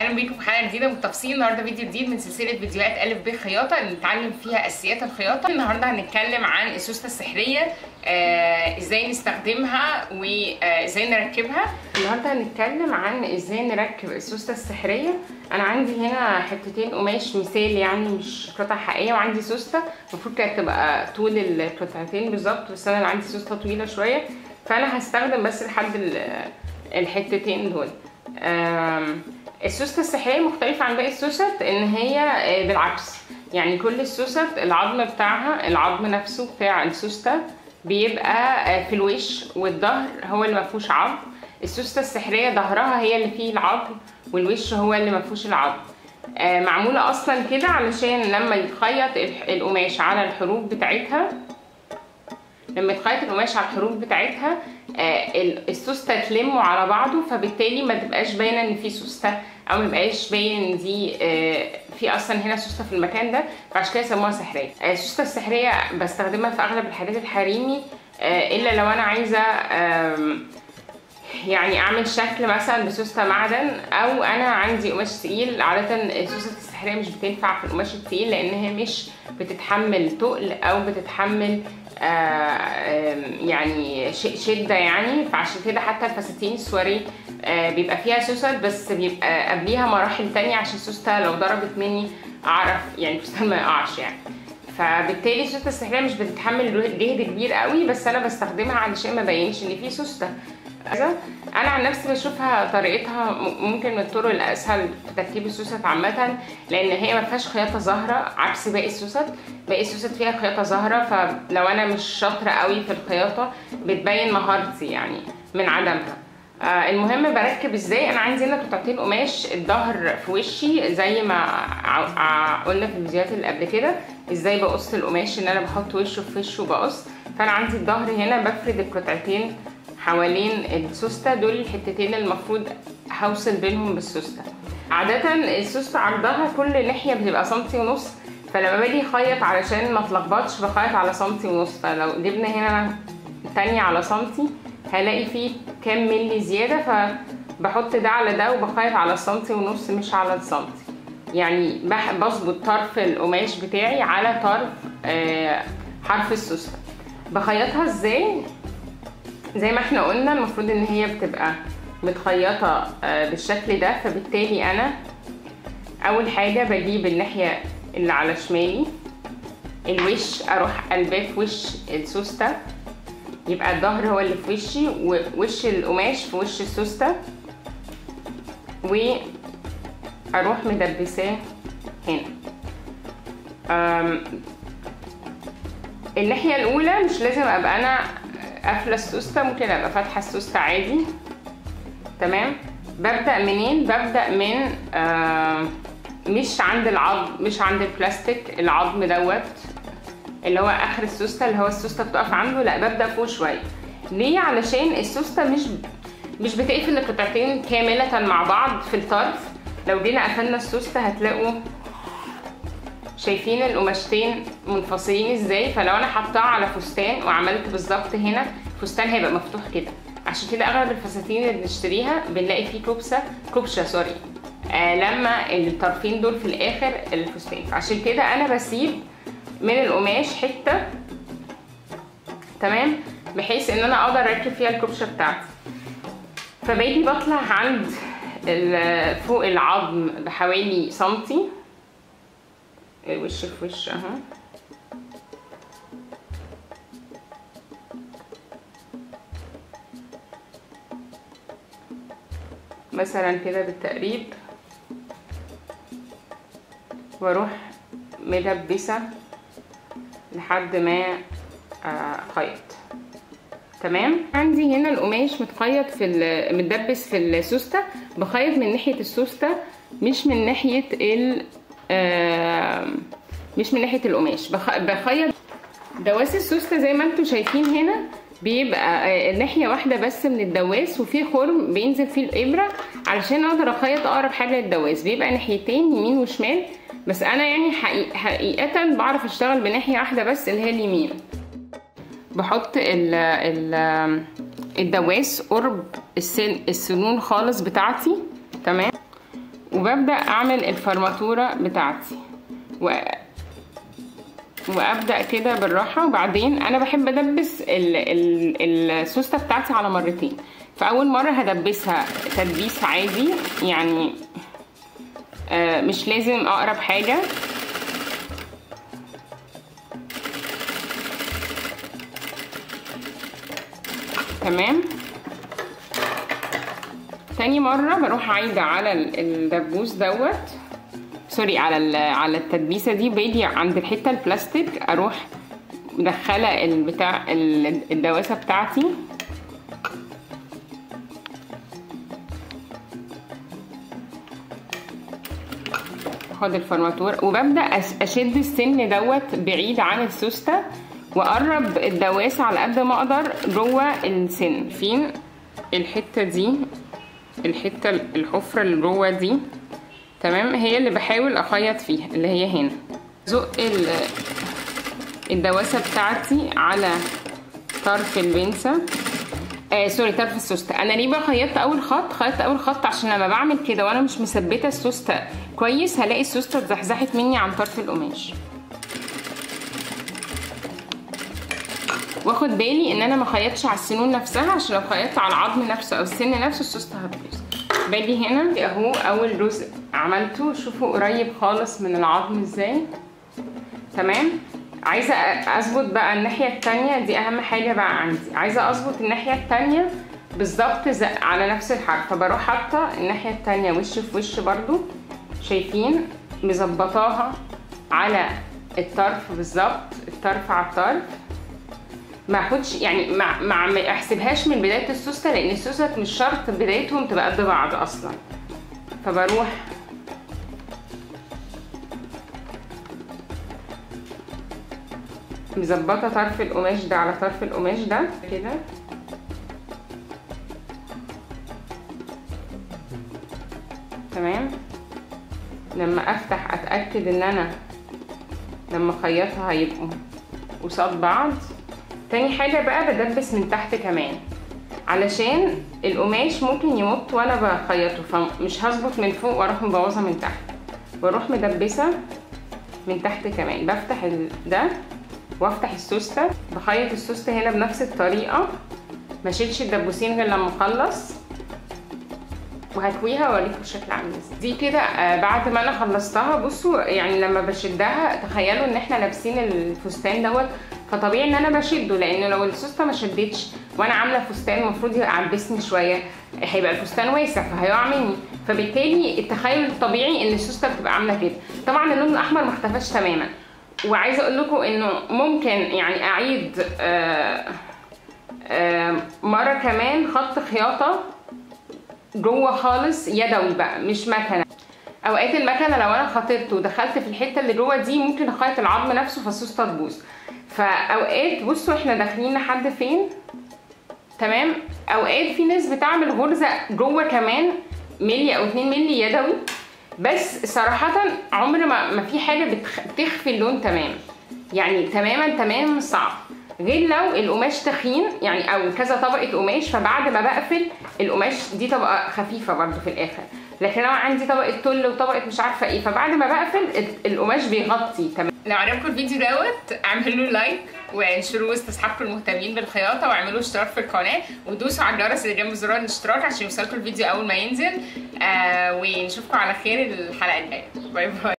اهلا بيكم في حلقه جديده من تفصيل النهارده فيديو جديد من سلسله فيديوهات الف ب خياطه اللي نتعلم فيها اساسيات الخياطه النهارده هنتكلم عن السوسته السحريه آه ازاي نستخدمها وازاي نركبها النهارده هنتكلم عن ازاي نركب السوسته السحريه انا عندي هنا حتتين قماش مثال يعني مش قطع حقيقيه وعندي سوسته المفروض كانت تبقى طول القطعتين بالظبط بس انا اللي عندي سوسته طويله شويه فانا هستخدم بس لحد الحتتين دول السوسته السحريه مختلفه عن باقي السوست ان هي بالعكس يعني كل السوست العظم بتاعها العظم نفسه بتاع السوسته بيبقى في الوش والظهر هو اللي مفهوش عظم السوسته السحريه ظهرها هي اللي فيه العظم والوش هو اللي مفهوش العظم معموله اصلا كده علشان لما يتخيط القماش على الحروف بتاعتها لما يتخيط القماش على الحروف بتاعتها السوسته تلمه على بعضه فبالتالي ما تبقاش باينه ان في سوسته او ما يبقاش باين ان دي في اصلا هنا سوسته في المكان ده فعشان كده سموها سحريه السوسته السحريه بستخدمها في اغلب الحاجات الحريمي الا لو انا عايزه يعني اعمل شكل مثلا بسوسته معدن او انا عندي قماش تقيل عاده السوسته السحريه مش بتنفع في القماش التقيل لان هي مش بتتحمل تقل او بتتحمل يعني شده يعني فعشان كده حتى الفساتين السواري بيبقى فيها سوست بس بيبقى قبليها مراحل تانية عشان السوسته لو ضربت مني اعرف يعني الفستان ما يقعش يعني فبالتالي السوسته السحريه مش بتتحمل جهد كبير قوي بس انا بستخدمها علشان ما بينش ان في سوسته انا عن نفسي بشوفها طريقتها ممكن من الطرق الاسهل في تركيب السوست عامه لان هي ما فيهاش خياطه ظاهره عكس باقي السوست باقي السوست فيها خياطه ظاهره فلو انا مش شاطره قوي في الخياطه بتبين مهارتي يعني من عدمها آه المهم بركب ازاي انا عندي هنا قطعتين قماش الظهر في وشي زي ما قلنا في الفيديوهات اللي قبل كده ازاي بقص القماش ان انا بحط وشه في وشه وبقص فانا عندي الظهر هنا بفرد القطعتين حوالين السوسته دول الحتتين المفروض هوصل بينهم بالسوسته عاده السوسته عرضها كل ناحيه بتبقى سنتي ونص فلما باجي اخيط علشان ما اتلخبطش بخيط على سنتي ونص فلو جبنا هنا تانية على سنتي هلاقي فيه كام ملي زياده فبحط ده على ده وبخيط على السنتي ونص مش على السنتي يعني بظبط طرف القماش بتاعي على طرف آه حرف السوسته بخيطها ازاي زي ما احنا قلنا المفروض ان هي بتبقى متخيطه بالشكل ده فبالتالي انا اول حاجه بجيب الناحيه اللي على شمالي الوش اروح قلباه في وش السوسته يبقى الظهر هو اللي في وشي ووش القماش في وش السوسته واروح مدبساه هنا الناحيه الاولى مش لازم ابقى انا قافله السوسته ممكن ابقى فاتحه السوسته عادي تمام ببدا منين ببدا من آه مش عند العظم مش عند البلاستيك العظم دوت اللي هو اخر السوسته اللي هو السوسته بتقف عنده لا ببدا فوق شويه ليه علشان السوسته مش مش بتقفل القطعتين كامله مع بعض في الطرف لو جينا قفلنا السوسته هتلاقوا شايفين القماشتين منفصلين ازاي فلو انا حطاها على فستان وعملت بالظبط هنا الفستان هيبقى مفتوح كده عشان كده اغلب الفساتين اللي بنشتريها بنلاقي فيه كوبسه كوبشه سوري آه لما الطرفين دول في الاخر الفستان عشان كده انا بسيب من القماش حته تمام بحيث ان انا اقدر اركب فيها الكوبشه بتاعتي فباجي بطلع عند فوق العظم بحوالي سنتي وش في وش اهو مثلا كده بالتقريب واروح مدبسه لحد ما اخيط تمام عندي هنا القماش متخيط في متدبس في السوسته بخيط من ناحيه السوسته مش من ناحيه ال آه مش من ناحيه القماش بخيط دواس السوسته زي ما انتم شايفين هنا بيبقى آه ناحيه واحده بس من الدواس وفي خرم بينزل فيه الابره علشان اقدر اخيط اقرب حاجه للدواس بيبقى ناحيتين يمين وشمال بس انا يعني حقيقة حقيقه بعرف اشتغل بناحيه واحده بس اللي هي اليمين بحط ال ال الدواس قرب السن السنون خالص بتاعتي تمام وببدا اعمل الفرماتوره بتاعتي و... وابدا كده بالراحه وبعدين انا بحب ادبس ال... ال... السوسته بتاعتي على مرتين فاول مره هدبسها تدبيس عادي يعني آه مش لازم اقرب حاجه تمام تاني مرة بروح عايدة على الدبوس دوت سوري على على التدبيسة دي باجي عند الحتة البلاستيك اروح مدخلة البتاع الدواسة بتاعتي اخد الفرماتور وببدا اشد السن دوت بعيد عن السوسته واقرب الدواسه على قد ما اقدر جوه السن فين الحته دي الحته الحفره اللي جوه دي تمام هي اللي بحاول اخيط فيها اللي هي هنا زق الدواسه بتاعتي على طرف البنسه آه سوري طرف السوسته انا ليه بقى خيطت اول خط خيطت اول خط عشان لما بعمل كده وانا مش مثبته السوسته كويس هلاقي السوسته اتزحزحت مني عن طرف القماش واخد بالي ان انا ما خيطش على السنون نفسها عشان لو خيطت على العظم نفسه او السن نفسه السوسته هتبوظ بالي هنا اهو اول جزء عملته شوفوا قريب خالص من العظم ازاي تمام عايزه اظبط بقى الناحيه التانية دي اهم حاجه بقى عندي عايزه اظبط الناحيه التانية بالظبط على نفس الحرف فبروح حاطه الناحيه التانية وش في وش برضو شايفين مظبطاها على الطرف بالظبط الطرف على الطرف ما اخدش يعني ما ما احسبهاش من بدايه السوسته لان السوست مش شرط بدايتهم تبقى قد بعض اصلا فبروح مظبطه طرف القماش ده على طرف القماش ده كده تمام لما افتح اتاكد ان انا لما اخيطها هيبقوا قصاد بعض تاني حاجه بقى بدبس من تحت كمان علشان القماش ممكن يمط وانا بخيطه فمش هظبط من فوق واروح مبوظه من تحت واروح مدبسه من تحت كمان بفتح ده وافتح السوسته بخيط السوسته هنا بنفس الطريقه ما اشيلش الدبوسين غير لما اخلص وهكويها واوريكم الشكل عامل ازاي دي كده آه بعد ما انا خلصتها بصوا يعني لما بشدها تخيلوا ان احنا لابسين الفستان دوت فطبيعي ان انا بشده لان لو السوسته ما شدتش وانا عامله فستان المفروض يعبسني شويه هيبقى الفستان واسع فهيقع مني فبالتالي التخيل الطبيعي ان السوسته بتبقى عامله كده طبعا اللون الاحمر ما اختفاش تماما وعايزه اقول لكم انه ممكن يعني اعيد آآ آآ مره كمان خط خياطه جوه خالص يدوي بقى مش مكنه اوقات المكنه لو انا خاطرت ودخلت في الحته اللي جوه دي ممكن اخيط العظم نفسه فالسوسته تبوظ فاوقات بصوا احنا داخلين لحد فين تمام اوقات في ناس بتعمل غرزه جوه كمان ملي او 2 ملي يدوي بس صراحه عمر ما ما في حاجه بتخفي اللون تمام يعني تماما تمام صعب غير لو القماش تخين يعني او كذا طبقه قماش فبعد ما بقفل القماش دي طبقه خفيفه برده في الاخر لكن لو عندي طبقه تل وطبقه مش عارفه ايه فبعد ما بقفل القماش بيغطي تمام لو عجبكم الفيديو دوت اعملوا لايك وانشروه وسط اصحابكم المهتمين بالخياطه واعملوا اشتراك في القناه ودوسوا على الجرس اللي جنب زرار الاشتراك عشان يوصلكم الفيديو اول ما ينزل آه ونشوفكم على خير الحلقه الجايه باي باي